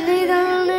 நீதானே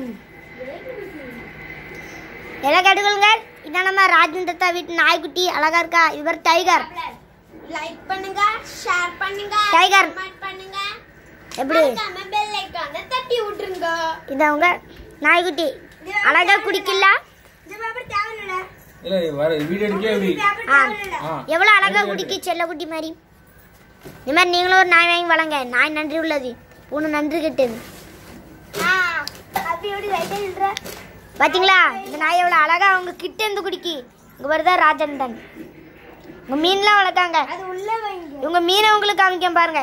எல்லாம் கேட்டுக்கொள்ளுங்க இதான் நம்ம ராஜேந்திரத்தா வீட்டு நாய்க்குட்டி அழகா இருக்கா இவர் டைகர் லைக் பண்ணுங்க ஷேர் பண்ணுங்க Tiger. கமெண்ட் பண்ணுங்க எப்படி மறக்காம பெல் ஐகானை தட்டி விட்டுருங்க இது அவங்க நாய்க்குட்டி அழகா குடிக்கல இந்த பேப்பர் தேவையில்ல இல்ல வர வீடியோ எடுக்கவே எப்படி ஆ ஆ எவ்வளோ அழகா குடிக்கு செல்லக்குட்டி மாதிரி இந்த மாதிரி நீங்களும் ஒரு நாய் வாங்கி வளங்க நாய் நன்றி உள்ளது பூனை நன்றி கெட்டது ஆ அப்படி எப்படி லைட்டா சொல்ற பாத்தீங்களா இந்த நாய் எவ்வளோ அழகா அவங்க கிட்ட இருந்து குடிக்கி இங்க வருதா ராஜந்தன் உங்க மீன்லாம் வளர்க்காங்க அது உள்ள வைங்க இவங்க மீனை உங்களுக்கு காமிக்க பாருங்க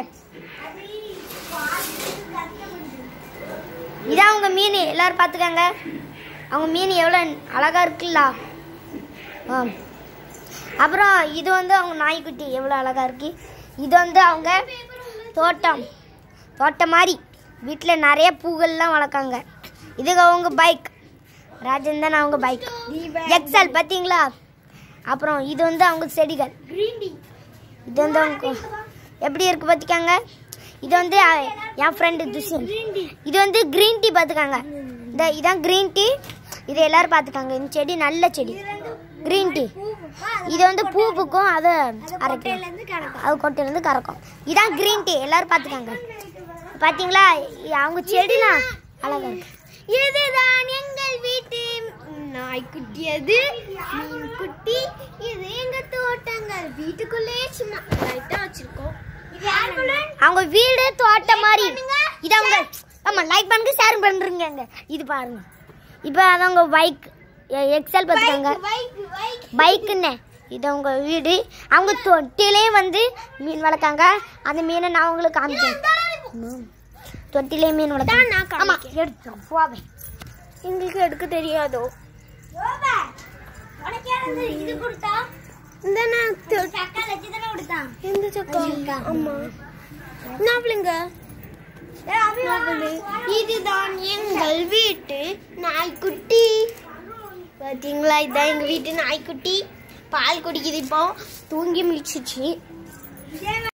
இதான் அவங்க மீன் எல்லாரும் பார்த்துக்கங்க அவங்க மீன் எவ்வளோ அழகா இருக்குல்ல ஆ அப்புறம் இது வந்து அவங்க நாய்க்குட்டி எவ்வளோ அழகா இருக்கு இது வந்து அவங்க தோட்டம் தோட்டம் மாதிரி வீட்டில் நிறைய பூக்கள்லாம் வளர்க்காங்க இது அவங்க பைக் ராஜேந்தன் அவங்க பைக் எக்ஸல் பார்த்தீங்களா அப்புறம் இது வந்து அவங்க செடிகள் கிரீன் டீ இது வந்து அவங்க எப்படி இருக்கு பார்த்துக்காங்க இது வந்து அஹ், என் ஃப்ரெண்டு துஷ்யன் இது வந்து க்ரீன் டீ பார்த்துக்காங்க இந்த இதான் க்ரீன் டீ இது எல்லாரும் பார்த்துக்காங்க இந்த செடி நல்ல செடி க்ரீன் டீ இது வந்து பூ பூக்கும் அதை அரைக்கலாம் இருந்து கணக்கு அது கொட்டையிலேருந்து கறக்கும் இதான் க்ரீன் டீ எல்லாரும் பார்த்துக்காங்க பார்த்தீங்களா அவங்க செடிலாம் அழகா இருக்கு இதுதான் எங்கள் வீட்டு நாய்க்குட்டி அது மீன் குட்டி இது எங்க தோட்டங்கள் வீட்டுக்குள்ளே சும்மா லைட்டா வச்சிருக்கோம் இது யாருக்குள்ள அவங்க வீடு தோட்டம் மாதிரி இது அவங்க ஆமா லைக் பண்ணுங்க ஷேர் பண்றீங்க இது பாருங்க இப்போ அது அவங்க பைக் எக்ஸல் பார்த்துக்காங்க வைக் வைக் பைக்குன்னு இது அவங்க வீடு அவங்க தொட்டிலே வந்து மீன் வளர்க்காங்க அந்த மீனை நான் உங்களுக்கு காமிக்கிறேன் ம். தொட்டிலே மீன் நான் வளர்க்காங்க ஆமா காமிக்கிறேன். எடுத்துரும் போவே எங்களுக்கு எடுக்க தெரியாதோ உனக்கு யாரு இது கொடுத்தா இந்த நான் சக்கா லட்சி தானே கொடுத்தான் இந்த சக்கா ஆமா நாவலுங்க இதுதான் எங்கள் வீட்டு நாய்க்குட்டி பாத்தீங்களா இதுதான் எங்க வீட்டு நாய்க்குட்டி பால் குடிக்குது இப்போ தூங்கி முடிச்சிச்சு